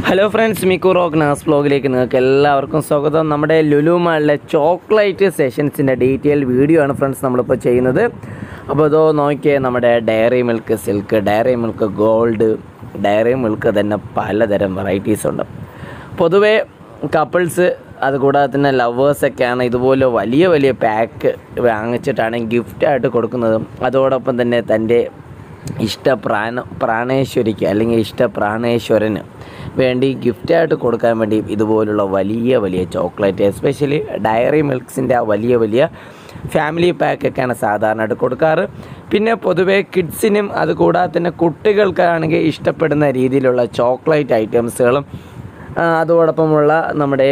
hello friends മിക്കു റോക്ക് നാസ് വ്ലോഗിലേക്ക് നിങ്ങൾക്ക് എല്ലാവർക്കും സ്വാഗതം നമ്മുടെ ലുലു മാളിലെ ചോക്ലേറ്റ് സെഷൻസിൻ്റെ ഡീറ്റെയിൽ വീഡിയോ ആണ് ഫ്രണ്ട്സ് നമ്മളിപ്പോൾ ചെയ്യുന്നത് അപ്പോൾ ഇതോ നോക്കിയേ നമ്മുടെ dairy milk silk dairy milk gold dairy milk തന്നെ പലതരം വെറൈറ്റീസ് ഉണ്ട് പൊതുവേ കപ്പിൾസ് അതുകൂടാതെ തന്നെ ലവേഴ്സൊക്കെയാണ് ഇതുപോലെ വലിയ വലിയ പാക്ക് വാങ്ങിച്ചിട്ടാണ് ഗിഫ്റ്റായിട്ട് കൊടുക്കുന്നതും അതോടൊപ്പം തന്നെ തൻ്റെ ഇഷ്ട പ്രാണ പ്രാണേശ്വരിക്ക് അല്ലെങ്കിൽ ഇഷ്ട പ്രാണേശ്വരന് വേണ്ടി ഗിഫ്റ്റായിട്ട് കൊടുക്കാൻ വേണ്ടി ഇതുപോലുള്ള വലിയ വലിയ ചോക്ലേറ്റ് എസ്പെഷ്യലി ഡയറി മിൽക്സിൻ്റെ ആ വലിയ വലിയ ഫാമിലി പാക്കൊക്കെയാണ് സാധാരണയായിട്ട് കൊടുക്കാറ് പിന്നെ പൊതുവേ കിഡ്സിനും അതുകൂടാതെ തന്നെ കുട്ടികൾക്കാണെങ്കിൽ ഇഷ്ടപ്പെടുന്ന രീതിയിലുള്ള ചോക്ലേറ്റ് ഐറ്റംസുകളും ആ, അതോടൊപ്പമുള്ള നമ്മുടെ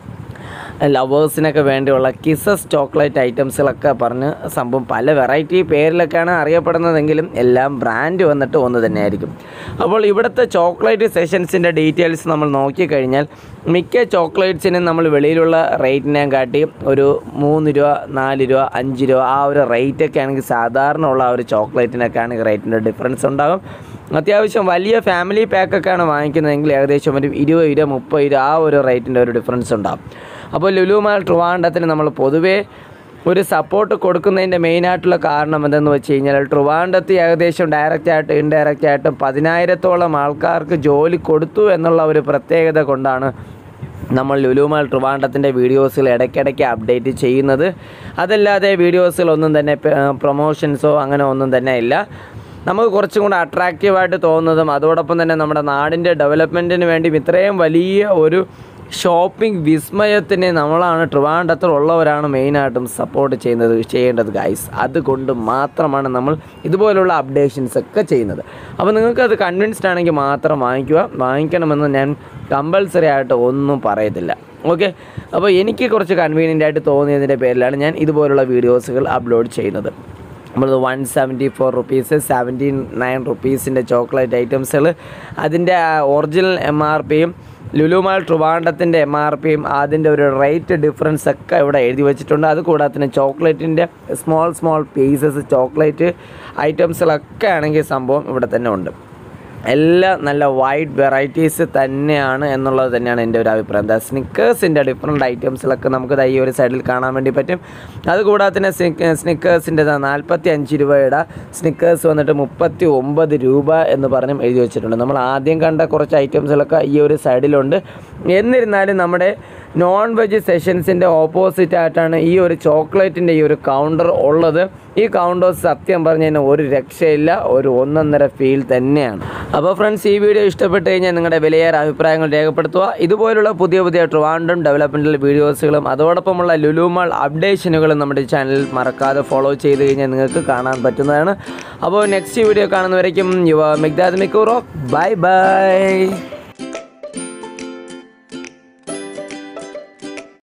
ലവേഴ്സിനൊക്കെ വേണ്ടിയുള്ള കിസസ് ചോക്ലേറ്റ് ഐറ്റംസുകളൊക്കെ പറഞ്ഞ് സംഭവം പല വെറൈറ്റി പേരിലൊക്കെയാണ് അറിയപ്പെടുന്നതെങ്കിലും എല്ലാം ബ്രാൻഡ് വന്നിട്ട് ഒന്ന് തന്നെയായിരിക്കും അപ്പോൾ ഇവിടുത്തെ ചോക്ലേറ്റ് സെഷൻസിൻ്റെ ഡീറ്റെയിൽസ് നമ്മൾ നോക്കിക്കഴിഞ്ഞാൽ മിക്ക ചോക്ലേറ്റ്സിനും നമ്മൾ വെളിയിലുള്ള റേറ്റിനെ കാട്ടി ഒരു മൂന്ന് രൂപ നാല് രൂപ അഞ്ച് രൂപ ആ ഒരു റേറ്റൊക്കെ ആണെങ്കിൽ സാധാരണ ഉള്ള ആ ഒരു ചോക്ലേറ്റിനൊക്കെ ആണെങ്കിൽ റേറ്റിൻ്റെ ഡിഫറൻസ് ഉണ്ടാകും അത്യാവശ്യം വലിയ ഫാമിലി പാക്കൊക്കെയാണ് വാങ്ങിക്കുന്നതെങ്കിൽ ഏകദേശം ഒരു ഇരുപത് രൂപ മുപ്പത് രൂപ ആ ഒരു റേറ്റിൻ്റെ ഒരു ഡിഫറൻസ് ഉണ്ടാകും അപ്പോൾ ലുലു മാൾ ട്രിവാൻഡത്തിന് നമ്മൾ പൊതുവേ ഒരു സപ്പോർട്ട് കൊടുക്കുന്നതിൻ്റെ മെയിനായിട്ടുള്ള കാരണം എന്തെന്ന് വെച്ച് കഴിഞ്ഞാൽ ട്രിവാൻഡത്ത് ഏകദേശം ഡയറക്റ്റ് ആയിട്ട് ഇൻഡയറക്റ്റ് ആയിട്ടും പതിനായിരത്തോളം ആൾക്കാർക്ക് ജോലി കൊടുത്തു എന്നുള്ള ഒരു പ്രത്യേകത കൊണ്ടാണ് നമ്മൾ ലുലുമാൾ ട്രിവാൻഡത്തിൻ്റെ വീഡിയോസിൽ ഇടയ്ക്കിടയ്ക്ക് അപ്ഡേറ്റ് ചെയ്യുന്നത് അതല്ലാതെ വീഡിയോസിലൊന്നും തന്നെ പ്രൊമോഷൻസോ അങ്ങനെ ഒന്നും തന്നെ ഇല്ല നമുക്ക് കുറച്ചും കൂടെ അട്രാക്റ്റീവായിട്ട് തോന്നുന്നതും അതോടൊപ്പം തന്നെ നമ്മുടെ നാടിൻ്റെ ഡെവലപ്മെൻറ്റിന് വേണ്ടി ഇത്രയും വലിയ ഒരു ഷോപ്പിംഗ് വിസ്മയത്തിനെ നമ്മളാണ് ട്രിവാൻഡത്തിലുള്ളവരാണ് മെയിനായിട്ടും സപ്പോർട്ട് ചെയ്യുന്നത് ചെയ്യേണ്ടത് ഗൈസ് അതുകൊണ്ട് മാത്രമാണ് നമ്മൾ ഇതുപോലുള്ള അപ്ഡേഷൻസ് ഒക്കെ ചെയ്യുന്നത് അപ്പോൾ നിങ്ങൾക്കത് കൺവിൻസ്ഡ് ആണെങ്കിൽ മാത്രം വാങ്ങിക്കുക വാങ്ങിക്കണമെന്ന് ഞാൻ കമ്പൽസറി ആയിട്ട് ഒന്നും പറയത്തില്ല ഓക്കെ അപ്പോൾ എനിക്ക് കുറച്ച് കൺവീനിയൻ്റ് ആയിട്ട് തോന്നിയതിൻ്റെ പേരിലാണ് ഞാൻ ഇതുപോലുള്ള വീഡിയോസുകൾ അപ്ലോഡ് ചെയ്യുന്നത് നമ്മളത് one seventy four rupees seventy nine റുപ്പീസിൻ്റെ ചോക്ലേറ്റ് ഐറ്റംസുകൾ അതിൻ്റെ ഒറിജിനൽ എം ആർ പിയും ലുലുമാൾ ട്രിവാൻഡത്തിൻ്റെ എം ആർ പിയും അതിൻ്റെ ഒരു റേറ്റ് ഡിഫറൻസ് ഒക്കെ ഇവിടെ എഴുതി വെച്ചിട്ടുണ്ട് അതുകൂടാതെ തന്നെ ചോക്ലേറ്റിൻ്റെ സ്മോൾ സ്മോൾ പീസസ് ചോക്ലേറ്റ് ഐറ്റംസുകളൊക്കെ ആണെങ്കിൽ സംഭവം ഇവിടെ തന്നെ ഉണ്ട് എല്ലാം നല്ല വൈഡ് വെറൈറ്റീസ് തന്നെയാണ് എന്നുള്ളത് തന്നെയാണ് എൻ്റെ ഒരു അഭിപ്രായം എന്താ സ്നിക്കേഴ്സിൻ്റെ ഡിഫറെൻറ്റ് ഐറ്റംസിലൊക്കെ നമുക്ക് ദാ ഈ ഒരു സൈഡിൽ കാണാൻ വേണ്ടി പറ്റും അതുകൂടാതെ തന്നെ സ്നിക്കേഴ്സിൻ്റെ നാൽപ്പത്തി അഞ്ച് രൂപയുടെ സ്നിക്കേഴ്സ് വന്നിട്ട് മുപ്പത്തി ഒമ്പത് രൂപ എന്ന് പറഞ്ഞും എഴുതി വെച്ചിട്ടുണ്ട് നമ്മൾ ആദ്യം കണ്ട കുറച്ച് ഐറ്റംസുകളൊക്കെ ഈ ഒരു സൈഡിലുണ്ട് എന്നിരുന്നാലും നമ്മുടെ നോൺ വെജ് സെഷൻസിൻ്റെ ഓപ്പോസിറ്റ് ആയിട്ടാണ് ഈ ഒരു ചോക്ലേറ്റിൻ്റെ ഈ ഒരു കൗണ്ടർ ഉള്ളത് ഈ കൗണ്ടേഴ്സ് സത്യം പറഞ്ഞു കഴിഞ്ഞാൽ ഒരു രക്ഷയില്ല ഒരു ഒന്നൊന്നര ഫീൽ തന്നെയാണ് അപ്പോൾ ഫ്രണ്ട്സ് ഈ വീഡിയോ ഇഷ്ടപ്പെട്ട് കഴിഞ്ഞാൽ നിങ്ങളുടെ വിലയേറെ അഭിപ്രായങ്ങൾ രേഖപ്പെടുത്തുക ഇതുപോലുള്ള പുതിയ പുതിയ ട്രിവാൻഡം ഡെവലപ്മെൻറ്റൽ വീഡിയോസുകളും അതോടൊപ്പമുള്ള ലുലുമാൾ അപ്ഡേഷനുകളും നമ്മുടെ ചാനലിൽ മറക്കാതെ ഫോളോ ചെയ്ത് കഴിഞ്ഞാൽ നിങ്ങൾക്ക് കാണാൻ പറ്റുന്നതാണ് അപ്പോൾ നെക്സ്റ്റ് വീഡിയോ കാണുന്നവരേക്കും യുവ മിഗ്ദാദ് മിക്കൂറോ ബൈ ബൈ